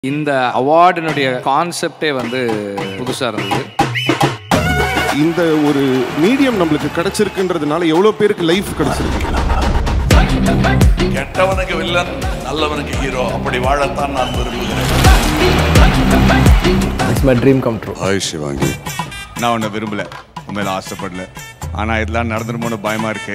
இந்த அவார்டினுடைய கான்செப்டே வந்து புதுசாக இருந்தது இந்த ஒரு மீடியம் நம்மளுக்கு கிடைச்சிருக்குன்றதுனால எவ்வளோ பேருக்கு லைஃப் கிடைச்சிருக்கு கெட்டவனுக்கு வில்லன் நல்லவனுக்கு ஹீரோ அப்படி வாழத்தான் நான் விரும்புகிறேன் it's my dream come true hi Shivangi நான் உன்னை விரும்பல உன் மேல ஆசைப்படல ஆனா இதெல்லாம் நடந்துருமோன்னு பயமா இருக்கு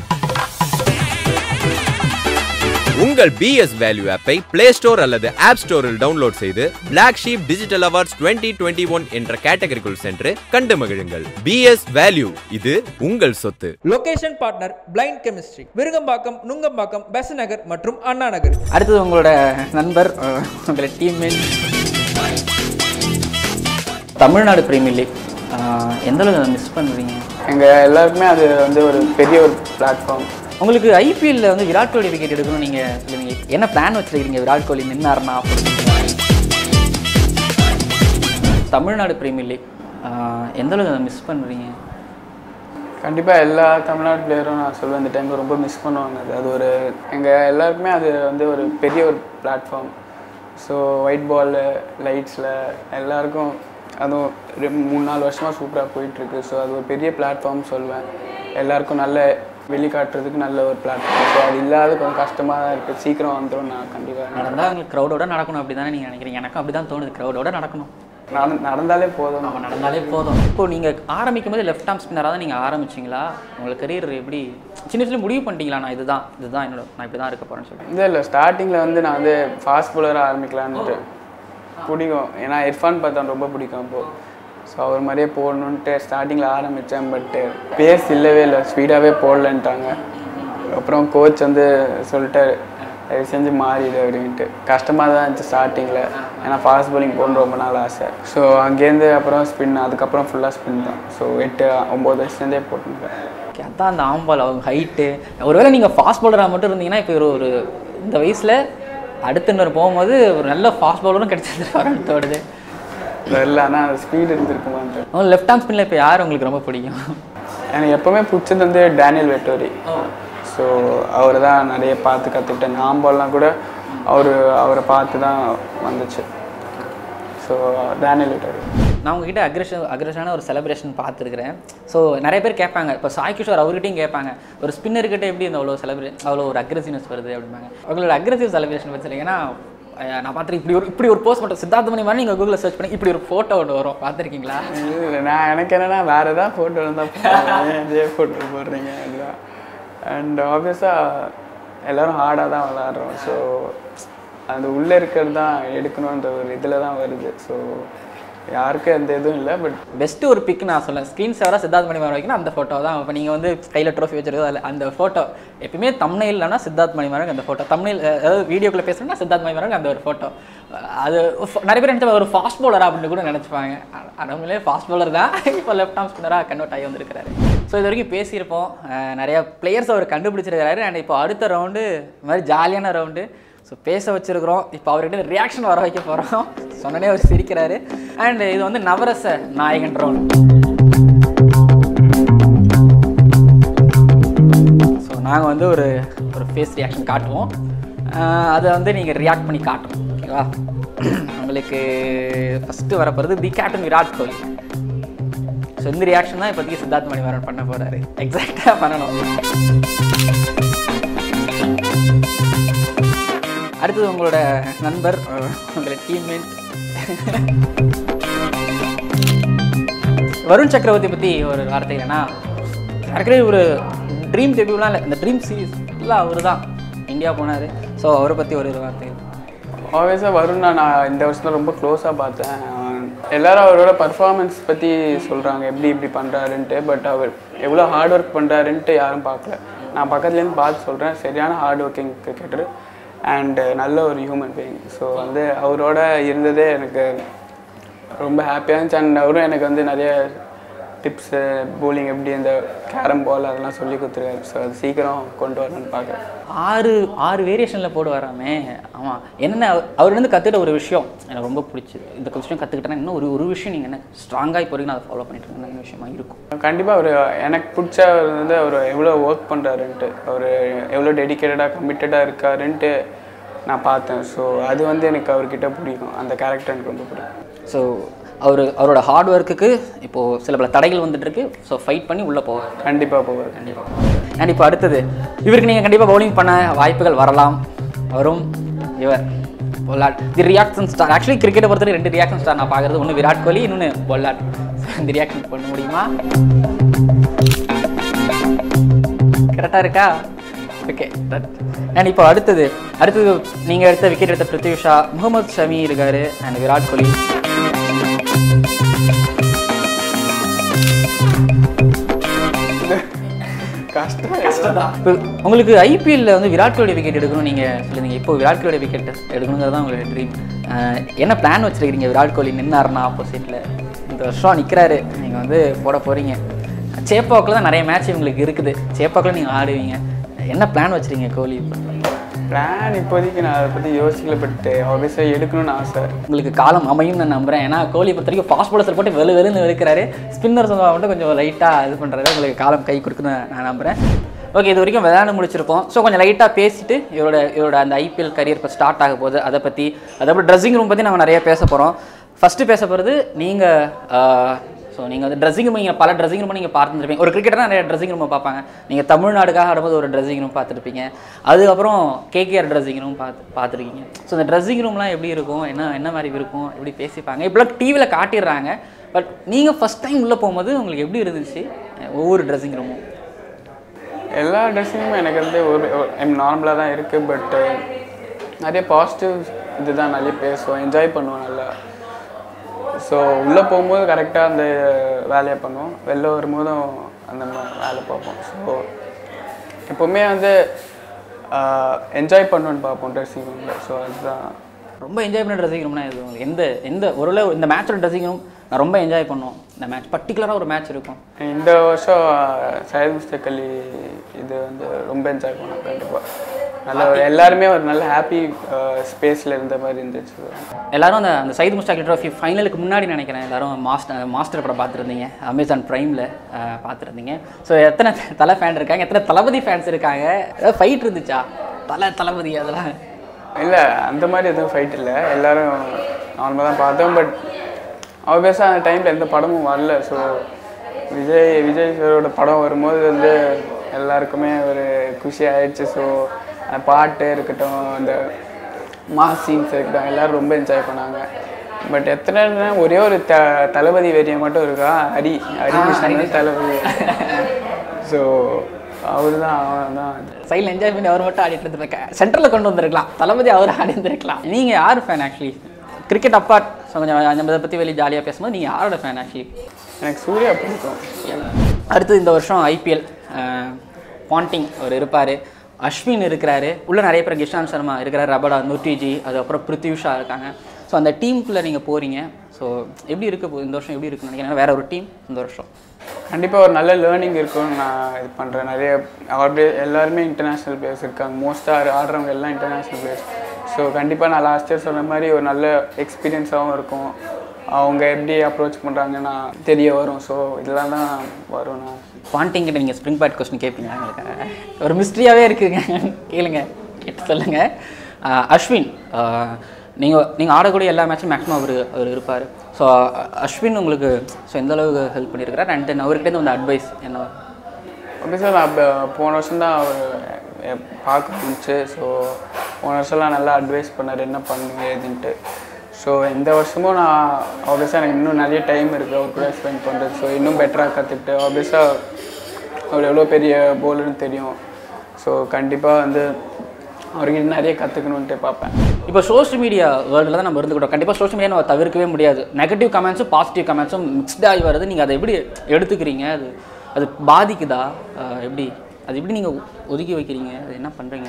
உங்கள் பிஎஸ் வேல்யூ ஆப்பை பிளே ஸ்டோர் அல்லது ஆப் ஸ்டோரில் டவுன்லோட் செய்து Black Sheep digital awards 2021 one என்ற கேட்டகரிக்குள் சென்று கண்டு மகிழுங்கள் பிஎஸ் வேல்யூ இது உங்கள் சொத்து location partner blind chemistry Virugambakkam Nungambakkam Besant Nagar மற்றும் அண்ணா நகர் அடுத்தது உங்களோட நண்பர் அஹ், உங்களோட டீம்மேட் தமிழ்நாடு பிரீமியர் லீக் அஹ், எந்த அளவுக்கு மிஸ் பண்ணுறீங்க எங்கள் எல்லாருக்குமே அது வந்து ஒரு பெரிய ஒரு பிளாட்ஃபார்ம் உங்களுக்கு ஐபிஎல்ல வந்து விராட் கோலி விக்கெட் எடுக்கணும் நீங்கள் சொல்லுவீங்க என்ன பிளான் வச்சிருக்கீங்க விராட் கோலி நின்னாருன்னா அப்படின்னு தமிழ்நாடு பிரீமியர் லீக் அஹ், எந்த அளவுக்கு மிஸ் பண்ணுறீங்க கண்டிப்பாக எல்லா தமிழ்நாடு பிளேயரும் நான் சொல்லுவேன் இந்த டைமில் ரொம்ப மிஸ் பண்ணுவாங்க அது அது ஒரு எங்கள் எல்லாருக்குமே அது வந்து ஒரு பெரிய ஒரு பிளாட்ஃபார்ம் ஸோ ஒயிட் பால் லைட்ஸில் எல்லாருக்கும் அதுவும் ரெண்டு மூணு நாலு வருஷமாக சூப்பராக போயிட்டுருக்கு ஸோ அது ஒரு பெரிய பிளாட்ஃபார்ம் சொல்லுவேன் எல்லாருக்கும் நல்ல வெளிக்காட்டுறதுக்கு நல்ல ஒரு பிளாட்ஃபார்ம் ஸோ அது இல்லாத கொஞ்சம் கஷ்டமாக தான் இருக்குது சீக்கிரம் வந்துடும் நான் கண்டிப்பாக நடந்தால் உங்களுக்கு க்ரௌடோட நடக்கணும் அப்படி தானே நீங்கள் நினைக்கிறீங்க எனக்கும் அப்படி தான் தோணுது க்ரௌடோட நடக்கணும் நட நடந்தாலே போதும் நம்ம நடந்தாலே போதும் இப்போ நீங்கள் ஆரம்பிக்கும் போது லெஃப்ட் ஆர்ம் ஸ்பின்னராக தான் நீங்கள் ஆரம்பிச்சிங்களா உங்களுக்கு கரியர் எப்படி சின்ன வயசுல முடிவு பண்ணிட்டீங்களா நான் இதுதான் இதுதான் என்னோட நான் இப்படி தான் இருக்க போகிறேன்னு சொல்லி இல்லை இல்லை ஸ்டார்டிங்கில் வந்து நான் வந்து ஃபாஸ்ட் பவுலராக ஆரம்பிக்கலான்ட்டு பிடிக்கும் ஏன்னா இர்ஃபான் பார்த்தா ரொம்ப பிடிக்கும் அப்போது ஸோ அவர் மாதிரியே போடணுன்ட்டு ஸ்டார்டிங்கில் ஆரம்பித்தேன் பட்டு பேஸ் இல்லவே இல்லை ஸ்பீடாகவே போடலன்ட்டாங்க அப்புறம் கோச் வந்து சொல்லிட்டாரு தயவு செஞ்சு மாறிடு அப்படின்ட்டு கஷ்டமாக தான் இருந்துச்சு ஸ்டார்டிங்கில் ஏன்னா ஃபாஸ்ட் bowling போகணுன்னு ரொம்ப நாள் ஆசை ஸோ அங்கேருந்து அப்புறம் ஸ்பின் அதுக்கப்புறம் ஃபுல்லாக ஸ்பின் தான் ஸோ எட்டு ஒம்பது வயசுலேருந்தே போட்டுருக்கேன் ஓகே அதான் அந்த ஆம்பால் அவங்க ஹைட்டு ஒருவேளை நீங்கள் ஃபாஸ்ட் பவுலராக மட்டும் இருந்தீங்கன்னா இப்போ ஒரு ஒரு இந்த வயசில் அடுத்த இன்னொரு போகும்போது ஒரு நல்ல ஃபாஸ்ட் பவுலரும் கிடைச்சிருந்துருக்காருன்னு தோடுது இல்லை ஆனால் ஸ்பீடு இருந்திருக்குமான்ட்டு அவங்க லெஃப்ட் ஆர்ம் ஸ்பின்னில் இப்போ யார் உங்களுக்கு ரொம்ப பிடிக்கும் எனக்கு எப்போவுமே பிடிச்சது வந்து டேனியல் வெட்டோரி ஸோ அவரை தான் நிறைய பார்த்து கற்றுக்கிட்டேன் நாம்பல்லாம் கூட அவர் அவரை பார்த்து தான் வந்துச்சு ஸோ டேனியல் வெட்டோரி நான் உங்ககிட்ட அக்ரெஷன் அக்ரெஷனான ஒரு செலிப்ரேஷன் பார்த்துருக்கிறேன் ஸோ நிறைய பேர் கேட்பாங்க இப்போ சாய் கிஷோர் அவர்கிட்டையும் கேட்பாங்க ஒரு ஸ்பின்னர்கிட்ட எப்படி இந்த அவ்வளோ செலிப்ரே அவ்வளோ ஒரு அக்ரெசிவ்னஸ் வருது அப்படிம்பாங்க அவங்களோட அக்ரெசிவ் செலிப்ரேஷன் பற்றி ஏன்னா அஹ், நான் பார்த்துட்டு இப்படி ஒரு இப்படி ஒரு போஸ்ட் மட்டும் சித்தார்த்த மணி மாதிரி நீங்கள் கூகுளில் சர்ச் பண்ணி இப்படி ஒரு ஃபோட்டோ ஒன்று வரும் பார்த்துருக்கீங்களா இல்லை நான் எனக்கு என்னன்னா வேறு ஏதாவது ஃபோட்டோ இருந்தால் போடுறேன் இதே ஃபோட்டோ போடுறீங்க அப்படிதான் அண்ட் ஆப்வியஸாக எல்லோரும் ஹார்டாக தான் விளாட்றோம் ஸோ அது உள்ளே இருக்கிறது தான் எடுக்கணுன்ற ஒரு இதில் தான் வருது ஸோ யாருக்கும் எந்த இதுவும் இல்லை பட் பெஸ்ட்டு ஒரு பிக் நான் சொல்லேன் ஸ்க்ரீன் சேவராக சித்தார்த் மணி வைக்கணும் அந்த ஃபோட்டோ தான் இப்போ நீங்கள் வந்து கையில் ட்ரோஃபி வச்சிருக்கோ அதில் அந்த ஃபோட்டோ எப்பயுமே தமிழ் இல்லைனா சித்தார்த் மணி அந்த ஃபோட்டோ தமிழ் அதாவது வீடியோக்குள்ளே பேசுகிறேன்னா சித்தார்த் மணி அந்த ஒரு ஃபோட்டோ அது ஃப- நிறைய பேர் நினச்சா ஒரு ஃபாஸ்ட் பவுலரா அப்படின்னு கூட நினச்சிப்பாங்க அவங்களே ஃபாஸ்ட் பவுலர் தான் இப்போ லெஃப்ட் ஆர்ம் ஸ்பின்னராக கன்வெர்ட் ஆகி வந்திருக்கிறாரு ஸோ இது வரைக்கும் பேசியிருப்போம் அஹ் நிறைய பிளேயர்ஸ் அவர் கண்டுபிடிச்சிருக்காரு அண்ட் இப்போ அடுத்த ரவுண்டு இந்த மாதிரி ஜாலியான ரவுண்டு ஸோ பேச வச்சிருக்கிறோம் இப்போ அவர்கிட்ட ரியாக்ஷன் வர வைக்க போகிறோம் சொன்னனே அவர் சிரிக்கிறாரு அண்ட் இது வந்து நவரச நாயகன் ரவுண்ட் ஸோ நாங்கள் வந்து ஒரு ஒரு ஃபேஸ் ரியாக்ஷன் காட்டுவோம் அஹ் அதை வந்து நீங்கள் ரியாக்ட் பண்ணி காட்டணும் ஓகேவா உங்களுக்கு ஃபஸ்ட்டு வரப்போகிறது the captain Virat Kohli so இந்த ரியாக்ஷன் தான் இப்போதைக்கு சித்தார்த் மணிவரன் பண்ண போகிறாரு எக்ஸாக்டாக பண்ணணும் அடுத்தது உங்களோட நண்பர் அஹ், உங்களோட டீம்மேட் வருண் சக்கரவர்த்தி பற்றி ஒரு வார்த்தை ஏன்னா ஏற்கனவே ஒரு ட்ரீம் டெபியூலாம் இல்லை இந்த ட்ரீம் சீரீஸ் இல்லை அவர் தான் இந்தியா போனார் ஸோ அவரை பற்றி ஒரு வார்த்தை ஆப்வியஸாக வரும்னா நான் இந்த வருஷம் ரொம்ப க்ளோஸாக பார்த்தேன் அஹ் எல்லாரும் அவரோட பர்ஃபார்மன்ஸ் பற்றி சொல்கிறாங்க எப்படி இப்படி பண்ணுறாருன்ட்டு பட் அவர் எவ்வளோ ஹார்ட் ஒர்க் பண்ணுறாருன்ட்டு யாரும் பார்க்கல நான் பக்கத்துலேருந்து பார்த்து சொல்கிறேன் சரியான ஹார்ட் ஒர்க்கிங் கிரிக்கெட்டர் அண்ட் நல்ல ஒரு ஹியூமன் பீயிங் ஸோ வந்து அவரோட இருந்ததே எனக்கு ரொம்ப ஹாப்பியாக இருந்துச்சு அண்ட் அவரும் எனக்கு வந்து நிறைய டிப்ஸு bowling எப்படி இந்த கேரம் பால் அதெல்லாம் சொல்லி கொடுத்துருக்காரு ஸோ அது சீக்கிரம் கொண்டு வரணும்னு பார்க்குறேன் ஆறு ஆறு வேரியேஷனில் போடு வராமே ஆமாம் என்னென்ன அவர்லேருந்து கற்றுக்கிட்ட ஒரு விஷயம் எனக்கு ரொம்ப பிடிச்சது இந்த விஷயம் கற்றுக்கிட்டேன்னா இன்னும் ஒரு ஒரு விஷயம் நீங்கள் என்ன ஸ்ட்ராங்காக இப்போ வரைக்கும் நான் அதை ஃபாலோ பண்ணிட்டு இருக்க விஷயமா இருக்கும் கண்டிப்பாக அவர் எனக்கு பிடிச்ச வந்து அவர் எவ்வளோ ஒர்க் பண்ணுறாருன்ட்டு அவர் எவ்வளோ டெடிக்கேட்டடாக கமிட்டடாக இருக்காருன்ட்டு நான் பார்த்தேன் ஸோ அது வந்து எனக்கு அவர்கிட்ட பிடிக்கும் அந்த கேரக்டர் எனக்கு ரொம்ப பிடிக்கும் ஸோ அவர் அவரோட ஹார்ட் ஒர்க்குக்கு இப்போது சில பல தடைகள் வந்துட்டு இருக்கு ஸோ ஃபைட் பண்ணி உள்ளே போவார் கண்டிப்பாக போவார் அண்ட் இப்போ அடுத்தது இவருக்கு நீங்கள் கண்டிப்பாக பவுலிங் பண்ண வாய்ப்புகள் வரலாம் வரும் இவர் Pollard the reaction star actually கிரிக்கெட்டை பொறுத்தவரை ரெண்டு ரியாக்ஷன் ஸ்டார் நான் பார்க்குறது ஒன்று விராட் கோலி இன்னொன்று பொல்லாட் இந்த ரியாக்ஷன் பண்ண முடியுமா கரெக்டாக இருக்கா ஓகே அண்ட் இப்போ அடுத்தது அடுத்தது நீங்கள் எடுத்த விக்கெட் எடுத்த பிருத்வி ஷா முகமது ஷமி இருக்காரு அண்ட் விராட் கோலி கஷ்டம் இப்போ உங்களுக்கு ஐபிஎல்ல வந்து விராட் கோலி விக்கெட் எடுக்கணும் நீங்கள் சொல்லுங்க இப்போ விராட் கோலி விக்கெட் எடுக்கணுங்கிறது தான் உங்களோட ட்ரீம் என்ன பிளான் வச்சிருக்கீங்க விராட் கோலி நின்னாருன்னா ஆப்போசிட்டில் இந்த வருஷம் நிற்கிறாரு நீங்கள் வந்து போட போகிறீங்க சேப்பாக்கில் தான் நிறைய மேட்ச் உங்களுக்கு இருக்குது சேப்பாக்கில் நீங்கள் ஆடுவீங்க என்ன பிளான் வச்சுருக்கீங்க கோலி பிளான் இப்போதைக்கு நான் அதை பற்றி யோசிக்கல பட் ஆப்வியஸாக எடுக்கணும்னு ஆசை உங்களுக்கு காலம் அமையும் நான் நம்புறேன் ஏன்னா கோலி பொறுத்த வரைக்கும் ஃபாஸ்ட் பாலர்ஸில் போட்டு வெளு வெளுன்னு இருக்கிறாரு ஸ்பின்னர்ஸ் மட்டும் கொஞ்சம் லைட்டாக இது பண்ணுறாரு உங்களுக்கு காலம் கை கொடுக்குன்னு நான் நம்புறேன் ஓகே இது வரைக்கும் விளையாண்டு முடிச்சிருக்கோம் ஸோ கொஞ்சம் லைட்டாக பேசிட்டு இவரோட இவரோட அந்த ஐபிஎல் கரியர் இப்போ ஸ்டார்ட் ஆக போகுது அதை பற்றி அதாவது ட்ரெஸ்ஸிங் ரூம் பற்றி நம்ம நிறைய பேச போகிறோம் ஃபஸ்ட்டு பேச போகிறது நீங்கள் ஸோ நீங்கள் வந்து ட்ரெஸ்ஸிங் ரூம் நீங்கள் பல ட்ரெஸ்ஸிங் ரூம் நீங்கள் பார்த்துருப்பீங்க ஒரு கிரிக்கெட்டர் நிறைய ட்ரெஸ்ஸிங் ரூம் பார்ப்பாங்க நீங்கள் தமிழ்நாடுக்காக ஆடும்போது ஒரு ட்ரெஸ்ஸிங் ரூம் பார்த்துருப்பீங்க அதுக்கப்புறம் கேகேஆர் ட்ரெஸ்ஸிங் ரூம் பார்த்து பார்த்துருக்கீங்க ஸோ இந்த ட்ரெஸ்ஸிங் ரூம்லாம் எப்படி இருக்கும் என்ன என்ன மாதிரி இருக்கும் எப்படி பேசிப்பாங்க இப்போலாம் டிவியில் காட்டிடுறாங்க பட் நீங்கள் ஃபஸ்ட் டைம் உள்ளே போகும்போது உங்களுக்கு எப்படி இருந்துச்சு ஒவ்வொரு ட்ரெஸ்ஸிங் ரூமும் எல்லா ட்ரெஸ்ஸிங்குமே எனக்கு வந்து ஒரு ஐம் நார்மலாக தான் இருக்குது பட் நிறைய பாசிட்டிவ் இதுதான் நிறைய பேசுவோம் என்ஜாய் பண்ணுவோம் நல்லா ஸோ உள்ளே போகும்போது கரெக்டாக அந்த வேலையை பண்ணுவோம் வெளில வரும்போதும் அந்த மாதிரி வேலை பார்ப்போம் ஸோ எப்போவுமே வந்து என்ஜாய் பண்ணணும்னு பார்ப்போம் ட்ரெஸ்ஸிங் ரூமில் ஸோ அதுதான் ரொம்ப என்ஜாய் பண்ண ட்ரெஸ்ஸிங் ரூம்னா இது உங்களுக்கு எந்த எந்த ஒரு இந்த மேட்சோட ட்ரெஸ்ஸிங் ரூம் நான் ரொம்ப என்ஜாய் பண்ணுவோம் இந்த மேட்ச் பர்டிகுலராக ஒரு மேட்ச் இருக்கும் இந்த வருஷம் சையத் முஸ்தக் அலி இது வந்து ரொம்ப என்ஜாய் பண்ணோம் கண்டிப்பாக நல்ல ஒரு எல்லாருமே ஒரு நல்ல ஹாப்பி ஸ்பேஸில் இருந்த மாதிரி இருந்துச்சு எல்லாரும் அந்த அந்த சைது முஸ்டாக் ட்ராஃபி ஃபைனலுக்கு முன்னாடி நினைக்கிறேன் எல்லாரும் மாஸ்டர் மாஸ்டர் படம் பார்த்துருந்தீங்க அமேசான் ப்ரைமில் பார்த்துருந்தீங்க ஸோ எத்தனை தலை ஃபேன் இருக்காங்க எத்தனை தளபதி ஃபேன்ஸ் இருக்காங்க ஏதாவது ஃபைட் இருந்துச்சா தலை தளபதி அதெல்லாம் இல்லை அந்த மாதிரி எதுவும் ஃபைட் இல்லை எல்லாரும் நார்மலாக தான் பார்த்தோம் பட் ஆப்வியஸாக அந்த டைமில் எந்த படமும் வரல ஸோ விஜய் விஜய் சாரோட படம் வரும்போது வந்து எல்லாருக்குமே ஒரு குஷி ஆயிடுச்சு ஸோ அந்த பாட்டு இருக்கட்டும் அந்த மாஸ் சீன்ஸ் இருக்கட்டும் எல்லோரும் ரொம்ப என்ஜாய் பண்ணாங்க பட் எத்தனை நேரம் ஒரே ஒரு த தளபதி வேரியம் மட்டும் இருக்கா ஹரி ஹரி கிருஷ்ணன் தளபதி ஸோ அவர் தான் அவன் தான் சைடில் என்ஜாய் பண்ணி அவர் மட்டும் ஆடிட்டு இருந்திருக்கேன் சென்டரில் கொண்டு வந்திருக்கலாம் தளபதி அவர் ஆடி இருந்திருக்கலாம் நீங்கள் யார் fan actually cricket apart so கொஞ்சம் நம்ம இதை பற்றி வெளியே ஜாலியாக பேசும்போது நீங்கள் யாரோட ஃபேன் ஆக்சுவலி எனக்கு சூர்யா பிடிக்கும் அடுத்து இந்த வருஷம் ஐபிஎல் பாண்டிங் அவர் இருப்பார் அஸ்வின் இருக்கிறாரு உள்ள நிறைய பேர் கிஷாந்த் சர்மா இருக்கிறார் ரபடா நுர்டிஜி அதுக்கப்புறம் பிருத்யூஷா இருக்காங்க ஸோ அந்த டீமுக்குள்ளே நீங்கள் போகிறீங்க ஸோ எப்படி இருக்க போகுது இந்த வருஷம் எப்படி இருக்குன்னு நினைக்கிறேன் வேற ஒரு டீம் இந்த வருஷம் கண்டிப்பாக ஒரு நல்ல லேர்னிங் இருக்கும்னு நான் இது பண்ணுறேன் நிறைய அப்படியே எல்லாருமே இன்டர்நேஷ்னல் பிளேயர்ஸ் இருக்காங்க மோஸ்ட்டாக ஆடுறவங்க எல்லாம் இன்டர்நேஷ்னல் பிளேயர்ஸ் ஸோ கண்டிப்பாக நான் லாஸ்ட் இயர் சொன்ன மாதிரி ஒரு நல்ல எக்ஸ்பீரியன்ஸாகவும் இருக்கும் அவங்க எப்படி அப்ரோச் பண்ணுறாங்கன்னா தெரிய வரும் ஸோ இதெல்லாம் தான் வரும் நான் பாண்டிங் கிட்ட நீங்கள் ஸ்ப்ரிங் பேட் கொஸ்டின் கேட்பீங்களா எங்களுக்கு ஒரு மிஸ்ட்ரியாகவே இருக்குங்க கேளுங்க கேட்டு சொல்லுங்கள் அஸ்வின் நீங்கள் நீங்கள் ஆடக்கூடிய எல்லா மேட்சும் மேக்ஸிமம் அவர் அவர் இருப்பார் ஸோ அஸ்வின் உங்களுக்கு ஸோ எந்த அளவுக்கு ஹெல்ப் பண்ணியிருக்கிறார் அண்ட் தென் அவர்கிட்ட வந்து அட்வைஸ் என்ன அப்படி சார் நான் இப்போ போன வருஷம் தான் அவர் பார்க்க முடிச்சு ஸோ போன வருஷம்லாம் நல்லா அட்வைஸ் பண்ணார் என்ன பண்ணுங்க ஏதுன்ட்டு ஸோ இந்த வருஷமும் நான் ஆப்வியஸாக எனக்கு இன்னும் நிறைய டைம் இருக்குது அவர் கூட ஸ்பெண்ட் பண்ணுறது ஸோ இன்னும் பெட்டராக கற்றுக்கிட்டு ஆப்வியஸாக அவர் எவ்வளோ பெரிய போலர்னு தெரியும் ஸோ கண்டிப்பாக வந்து அவர்கிட்ட நிறைய கற்றுக்கணுன்ட்டு பார்ப்பேன் இப்போ சோஷியல் மீடியா வேர்ல்டில் தான் நம்ம இருந்துக்கிட்டோம் கண்டிப்பாக சோஷியல் மீடியா நம்ம தவிர்க்கவே முடியாது நெகட்டிவ் கமெண்ட்ஸும் பாசிட்டிவ் கமெண்ட்ஸும் மிக்ஸ்ட் ஆகி வருது நீங்கள் அதை எப்படி எடுத்துக்கிறீங்க அது அது பாதிக்குதா அஹ் எப்படி அது எப்படி நீங்கள் ஒதுக்கி வைக்கிறீங்க அது என்ன பண்ணுறீங்க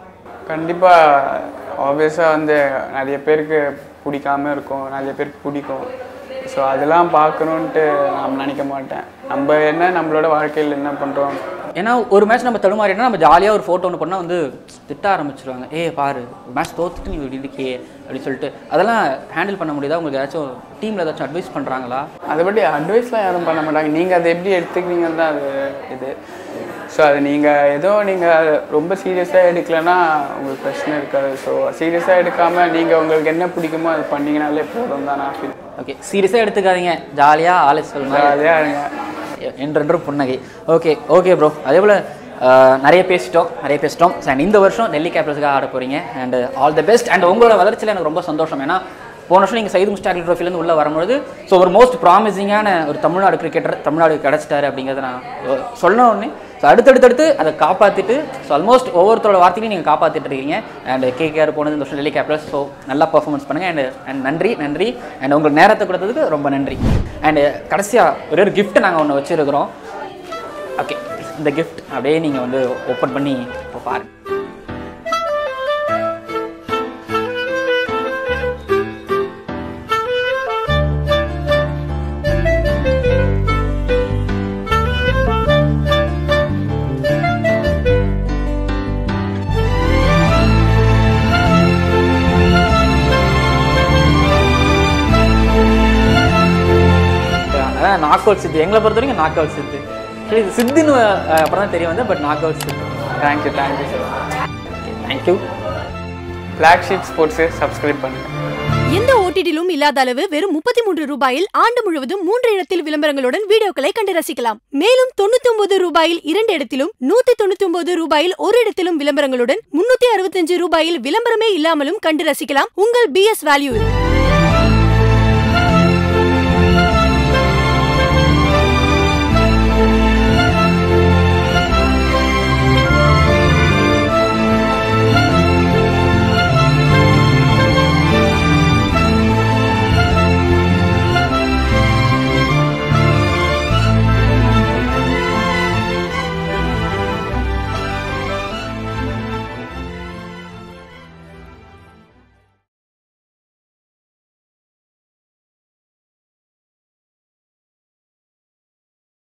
கண்டிப்பாக ஆப்வியஸாக வந்து நிறைய பேருக்கு பிடிக்காம இருக்கும் நிறைய பேருக்கு பிடிக்கும் ஸோ அதெல்லாம் பார்க்கணுன்ட்டு நான் நினைக்க மாட்டேன் நம்ம என்ன நம்மளோட வாழ்க்கையில் என்ன பண்ணுறோம் ஏன்னா ஒரு மேட்ச் நம்ம தடுமாறினா நம்ம ஜாலியாக ஒரு ஃபோட்டோ ஒன்று பண்ணால் வந்து திட்ட ஆரம்பிச்சிருவாங்க ஏ பாரு மேட்ச் தோத்துட்டு நீ இப்படி இருக்கே அப்படின்னு சொல்லிட்டு அதெல்லாம் ஹேண்டில் பண்ண முடியுதா உங்களுக்கு ஏதாச்சும் டீமில் ஏதாச்சும் அட்வைஸ் பண்ணுறாங்களா அதை பற்றி அட்வைஸ்லாம் யாரும் பண்ண மாட்டாங்க நீங்கள் அதை எப்படி எடுத்துக்கிறீங்கன்னு தான் அது இது ஸோ அது நீங்கள் ஏதோ நீங்கள் ரொம்ப சீரியஸாக எடுக்கலைன்னா உங்களுக்கு பிரச்சனை இருக்காது ஸோ சீரியஸாக எடுக்காமல் நீங்கள் உங்களுக்கு என்ன பிடிக்குமோ அது பண்ணீங்கனாலே போதும் தான் நான் ஃபீல் ஓகே சீரியஸாக எடுத்துக்காதீங்க ஜாலியாக ஆளு சொல்லுங்க ஜாலியாக இருங்க என்றென்றும் புன்னகை ஓகே ஓகே ப்ரோ அதே போல் நிறைய பேசிட்டோம் நிறைய பேசிட்டோம் அண்ட் இந்த வருஷம் டெல்லி கேபிட்டல்ஸுக்காக ஆட போகிறீங்க and all the best and உங்களோட வளர்ச்சியில் எனக்கு ரொம்ப சந்தோஷம் ஏன்னா போன வருஷம் நீங்கள் சைது முஸ்டாக்லி ட்ரோஃபிலேருந்து உள்ளே வரும்பொழுது ஸோ ஒரு மோஸ்ட் ப்ராமிசிங்கான ஒரு தமிழ்நாடு கிரிக்கெட்டர் தமிழ்நாடு கிடச்சிட்டாரு அப்படிங்கிறத நான் சொன்ன உடனே ஸோ அடுத்தடுத்தடுத்து அதை காப்பாற்றிட்டு ஸோ ஆல்மோஸ்ட் ஒவ்வொருத்தரோட வார்த்தையும் நீங்கள் காப்பாற்றிட்டு இருக்கீங்க அண்ட் கேகேஆர் போனது இந்த வருஷம் டெல்லி கேபிட்டல்ஸ் ஸோ நல்லா பர்ஃபார்மன்ஸ் பண்ணுங்கள் அண்ட் அண்ட் நன்றி நன்றி அண்ட் உங்களுக்கு நேரத்தை கொடுத்ததுக்கு ரொம்ப நன்றி அண்ட் கடைசியாக ஒரே ஒரு gift நாங்கள் ஒன்று வச்சுருக்கிறோம் ஓகே இந்த கிஃப்ட் அப்படியே நீங்கள் வந்து ஓப்பன் பண்ணி இப்போ பாருங்க அதான் நாக் அவுட் சித்து எங்களை பொறுத்த வரைக்கும் நாக் அவுட் சித்து சரி, இது சித்துன்னு அஹ், அப்புறம் தான் தெரிய வந்து but knock out Sidhu thank you thank you sir thank you flagship sports subscribe பண்ணுங்கள் எந்த ஓடிடிலும் இல்லாத அளவு வெறும் முப்பத்தி மூன்று ரூபாயில் ஆண்டு முழுவதும் மூன்று இடத்தில் விளம்பரங்களுடன் வீடியோக்களை கண்டு ரசிக்கலாம் மேலும் தொண்ணூத்தி ஒன்பது ரூபாயில் இரண்டு இடத்திலும் நூத்தி தொண்ணூத்தி ஒன்பது ரூபாயில் ஒரு இடத்திலும் விளம்பரங்களுடன் முன்னூத்தி அறுபத்தஞ்சு ரூபாயில் விளம்பரமே இல்லாமலும் கண்டு ரசிக்கலாம் உங்கள் பிஎஸ் வேல்யூ